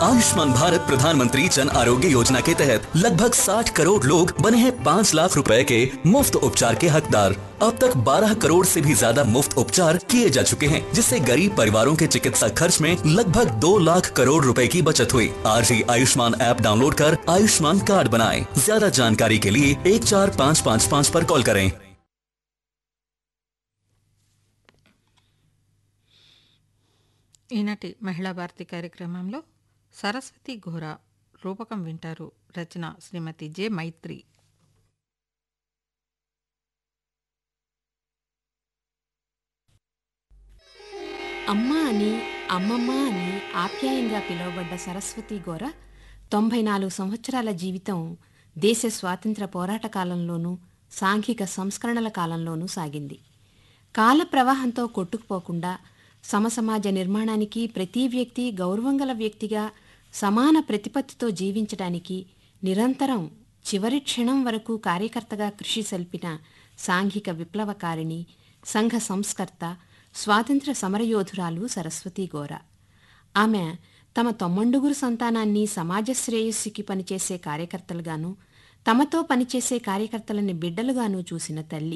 आयुष्मान भारत प्रधानमंत्री जन आरोग्य योजना के तहत लगभग 60 करोड़ लोग बने हैं 5 लाख रुपए के मुफ्त उपचार के हकदार अब तक 12 करोड़ से भी ज्यादा मुफ्त उपचार किए जा चुके हैं जिससे गरीब परिवारों के चिकित्सा खर्च में लगभग 2 लाख करोड़ रुपए की बचत हुई आज ही आयुष्मान ऐप डाउनलोड कर आयुष्मान कार्ड बनाएं ज्यादा जानकारी के लिए एक चार पाँच पाँच पाँच पर कॉल करें ఈనాటి మహిళా భారతి కార్యక్రమంలో సరస్వతి ఘోర రూపకం వింటారు రచన శ్రీమతి జె మైత్రి అమ్మ అని అమ్మమ్మ అని ఆప్యాయంగా పిలువబడ్డ సరస్వతి గోర తొంభై నాలుగు సంవత్సరాల జీవితం దేశ స్వాతంత్ర పోరాట కాలంలోనూ సాంఘిక సంస్కరణల కాలంలోనూ సాగింది కాల ప్రవాహంతో కొట్టుకుపోకుండా సమసమాజ నిర్మాణానికి ప్రతి వ్యక్తి గౌరవంగల వ్యక్తిగా సమాన ప్రతిపత్తితో జీవించడానికి నిరంతరం చివరి క్షణం వరకు కార్యకర్తగా కృషి సల్పిన సాంఘిక విప్లవకారిణి సంఘ సంస్కర్త స్వాతంత్ర సమరయోధురాలు సరస్వతి గోర ఆమె తమ తొమ్మండుగురు సంతానాన్ని సమాజ శ్రేయస్సుకి పనిచేసే కార్యకర్తలుగాను తమతో పనిచేసే కార్యకర్తలని బిడ్డలుగాను చూసిన తల్లి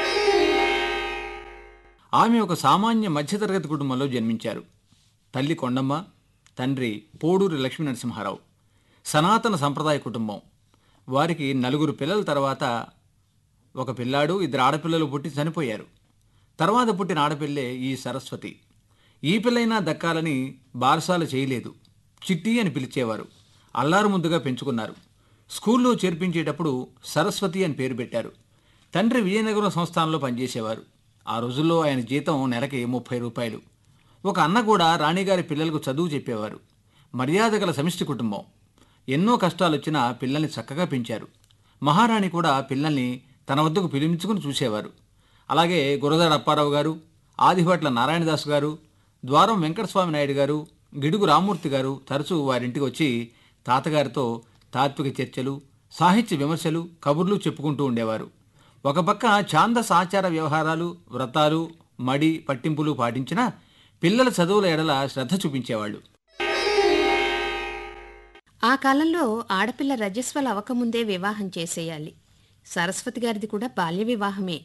ఆమె ఒక సామాన్య మధ్యతరగతి కుటుంబంలో జన్మించారు తల్లి కొండమ్మ తండ్రి పోడూరి లక్ష్మీ నరసింహారావు సనాతన సంప్రదాయ కుటుంబం వారికి నలుగురు పిల్లల తర్వాత ఒక పిల్లాడు ఇద్దరు ఆడపిల్లలు పుట్టి చనిపోయారు తర్వాత పుట్టిన ఆడపిల్లే ఈ సరస్వతి ఈ పిల్లైనా దక్కాలని బారసాలు చేయలేదు చిట్టి అని పిలిచేవారు అల్లారు ముద్దుగా పెంచుకున్నారు స్కూల్లో చేర్పించేటప్పుడు సరస్వతి అని పేరు పెట్టారు తండ్రి విజయనగరం సంస్థానంలో పనిచేసేవారు ఆ రోజుల్లో ఆయన జీతం నెలకి ముప్పై రూపాయలు ఒక అన్న కూడా రాణిగారి పిల్లలకు చదువు చెప్పేవారు మర్యాద గల సమిష్టి కుటుంబం ఎన్నో కష్టాలు వచ్చినా పిల్లల్ని చక్కగా పెంచారు మహారాణి కూడా పిల్లల్ని తన వద్దకు పిలిపించుకుని చూసేవారు అలాగే గురదాడ అప్పారావు గారు ఆదిభట్ల నారాయణదాస్ గారు ద్వారం వెంకటస్వామి నాయుడు గారు గిడుగు రామూర్తి గారు తరచూ వారింటికి వచ్చి తాతగారితో తాత్విక చర్చలు సాహిత్య విమర్శలు కబుర్లు చెప్పుకుంటూ ఉండేవారు ఒక పక్క ఛాందస్ ఆచార వ్యవహారాలు వ్రతాలు మడి పట్టింపులు పాటించినా పిల్లల చదువుల ఎడల శ్రద్ధ చూపించేవాళ్ళు ఆ కాలంలో ఆడపిల్ల రజస్వల అవకముందే వివాహం చేసేయాలి సరస్వతి గారిది కూడా బాల్య వివాహమే